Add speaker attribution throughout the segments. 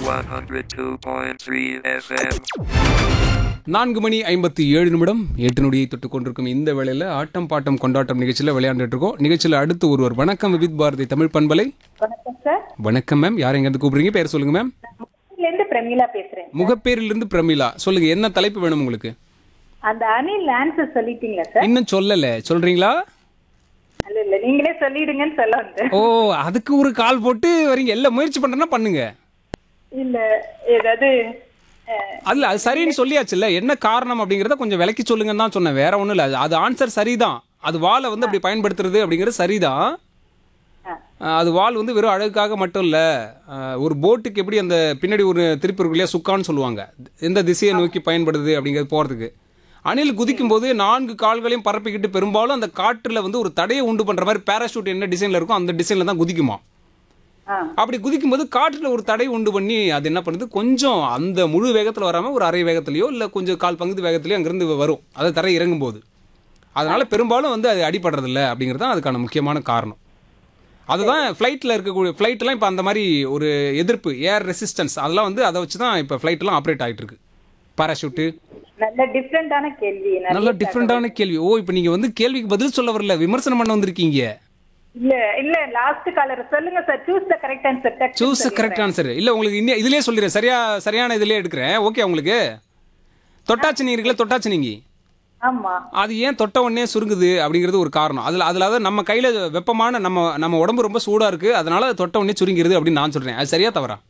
Speaker 1: 102.3 FM.
Speaker 2: நான்கு மணி ஐம்பத்தி ஏழு நிமிடம் எட்டு நொடியை தொட்டுக் கொண்டிருக்கும் இந்த வேளையில் ஆட்டம் பாட்டம் கொண்டாட்டம் நிகழ்ச்சியில் விளையாண்டுட்டு இருக்கோம் நிகழ்ச்சியில் அடுத்து ஒருவர் வணக்கம் விவித் பாரதி தமிழ் பண்பலை
Speaker 3: வணக்கம் சார்
Speaker 2: வணக்கம் மேம் யார் எங்கேருந்து கூப்பிடுறீங்க பேர் சொல்லுங்க மேம்
Speaker 3: மும்பைல இருந்து பிரமிளா பேசுறேன்
Speaker 2: முகப்பேரிலிருந்து பிரமிளா சொல்லுங்க என்ன தலைப்பு வேணும் உங்களுக்கு
Speaker 3: அந்த அனில் ஆன்சர் சொல்லிட்டீங்களா சார்
Speaker 2: இன்னும் சொல்லல சொல்றீங்களா
Speaker 3: இல்ல இல்ல நீங்களே சொல்லிடுங்கன்னு சொல்ல வந்தேன்
Speaker 2: ஓ அதுக்கு ஒரு கால் போட்டு வரீங்க எல்லாம் முயற்சி பண்றேன்னா பண்ணுங்க
Speaker 3: இல்ல ஏதாவது அஹ்,
Speaker 2: அல்ல அது சரின்னு சொல்லியாச்சுல்ல என்ன காரணம் அப்படிங்கறத கொஞ்சம் விளக்கி சொல்லுங்கன்னு தான் சொன்னேன் வேற ஒண்ணும் இல்ல அது- அது ஆன்சர் சரிதான் அது வாலை வந்து அப்படி பயன்படுத்துறது அப்படிங்கிறது சரிதான்
Speaker 3: ஆ.
Speaker 2: அஹ் அது வால் வந்து வெறும் அழகுக்காக மட்டும் இல்ல அஹ் ஒரு போட்டுக்கு எப்படி அந்த பின்னாடி ஒரு திருப்பி இருக்கு இல்லையா சுக்கான்னு சொல்லுவாங்க எந்த திசையை நோக்கி பயன்படுது அப்படிங்கிறது போறதுக்கு அணில் குதிக்கும் போது நான்கு கால்களையும் பரப்பிக்கிட்டு பெரும்பாலும் அந்த காற்றுல வந்து ஒரு தடையை உண்டு பண்ற மாதிரி பேராஷூட் என்ன டிசைன்ல இருக்கோ அந்த டிசைன்ல தான் குதிக்குமா
Speaker 3: ஆ,
Speaker 2: அப்படி குதிக்கும்போது காற்றுல ஒரு தடை உண்டு பண்ணி அது என்ன பண்ணுது கொஞ்சம் அந்த முழு வேகத்துல வராம ஒரு அரை வேகத்திலயோ இல்ல கொஞ்சம் கால் பங்குதி வேகத்திலயோ அங்கிருந்து வரும் அது தரை இறங்கும் போது அதனால பெரும்பாலும் வந்து அது அடிபடுறது இல்ல அப்படிங்கிறது தான் அதுக்கான முக்கியமான காரணம் அதுதான் ஃப்ளைட்டில் இருக்கக்கூடிய ஃப்ளைட்லாம் இப்போ அந்த மாதிரி ஒரு எதிர்ப்பு ஏர் ரெசிஸ்டன்ஸ் அதெல்லாம் வந்து அதை வச்சு தான் இப்போ ஃப்ளைட்லாம் ஆப்ரேட் ஆகிட்டு இருக்கு பாராஷூட்டு
Speaker 3: நல்ல டிஃப்ரெண்டான கேள்வி நிறைய
Speaker 2: நல்ல டிஃப்ரெண்டான கேள்வி ஓ இப்போ நீங்கள் வந்து கேள்விக்கு பதில் சொல்ல வரல விமர்சனம் பண்ண வந்திருக்கீங்க
Speaker 3: இல்ல இல்ல லாஸ்ட் காலர் சொல்லுங்க sir choose the correct answer
Speaker 2: choose correct answer இல்லை உங்களுக்கு இன்னும் இதுலேயே சொல்லிடுறேன் சரியா சரியான இதுலேயே எடுக்கிறேன் ஓகே உங்களுக்கு தொட்டாச்சினி இருக்குல்ல தொட்டாச்சினிங்கி
Speaker 3: ஆமா
Speaker 2: அது ஏன் தொட்ட உடனே சுருங்குது அப்படிங்கிறது ஒரு காரணம் அதில் அதில் அதாவது நம்ம கையில் வெப்பமான நம்ம நம்ம உடம்பு ரொம்ப சூடாக இருக்குது அதனால அது தொட்ட உடனே சுருங்கிருது அப்படின்னு நான் சொல்கிறேன் அது சரியா தவறா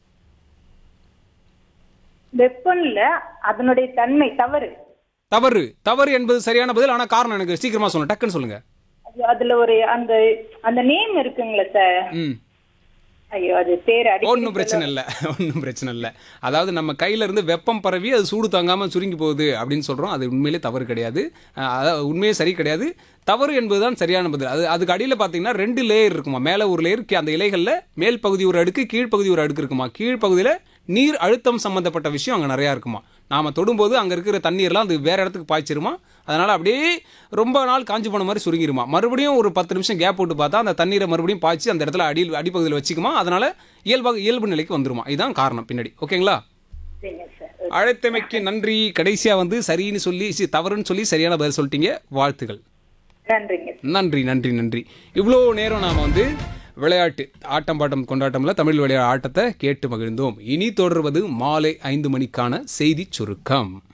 Speaker 3: வெப்பம் இல்ல அதனுடைய தன்மை தவறு
Speaker 2: தவறு தவறு என்பது சரியான பதில் ஆனால் காரணம் எனக்கு சீக்கிரமாக சொல்லணும் டக்குன்னு சொல்லுங்கள்
Speaker 3: அது- அதுல ஒரு அந்த அந்த நேம் இருக்குங்களா சார்
Speaker 2: ம்
Speaker 3: ஐயோ அது பேர் அடி
Speaker 2: ஒன்றும் பிரச்சனை இல்லை ஒன்றும் பிரச்சனை இல்லை அதாவது நம்ம கையில இருந்து வெப்பம் பரவி அது சூடு தாங்காமல் சுருங்கி போகுது அப்படின்னு சொல்கிறோம் அது உண்மையிலே தவறு கிடையாது அஹ் அதாவது உண்மையே சரி கிடையாது தவறு என்பது தான் சரியான பதில் அது அதுக்கு அடியில் பார்த்தீங்கன்னா ரெண்டு லேயர் இருக்குமா மேலே ஒரு லேயர் அந்த இலைகளில் மேல் பகுதி ஒரு அடுக்கு கீழ்ப்பகுதி ஒரு அடுக்கு இருக்குமா கீழ்ப்பகுதியில் நீர் அழுத்தம் சம்மந்தப்பட்ட விஷயம் அங்கே நிறையா இருக்குமா நாம் தொடும்போது அங்கே இருக்கிற தண்ணீர்லாம் அது வேற இடத்துக்கு பாய்ச்சிருமா அதனால் அப்படியே ரொம்ப நாள் காஞ்சி போன மாதிரி சுருங்கிருமா மறுபடியும் ஒரு பத்து நிமிஷம் கேப் போட்டு பார்த்தா அந்த தண்ணீரை மறுபடியும் பாய்ச்சி அந்த இடத்துல அடியில் அடிப்பகுதியில் வச்சுக்குமா அதனால் இயல்பாக இயல்பு நிலைக்கு வந்துருமா இதுதான் காரணம் பின்னாடி ஓகேங்களா
Speaker 3: சரிங்க சார்
Speaker 2: அழைத்தமைக்கு நன்றி கடைசியாக வந்து சரின்னு சொல்லி சி, தவறுன்னு சொல்லி சரியான பதில் சொல்லிட்டீங்க வாழ்த்துகள்
Speaker 3: நன்றிங்க
Speaker 2: நன்றி நன்றி நன்றி இவ்வளோ நேரம் நாம் வந்து விளையாட்டு ஆட்டம் பாட்டம் கொண்டாட்டம்ல தமிழ் விளையாட்டு ஆட்டத்தை கேட்டு மகிழ்ந்தோம் இனி தொடர்வது மாலை ஐந்து மணிக்கான செய்தி சுருக்கம்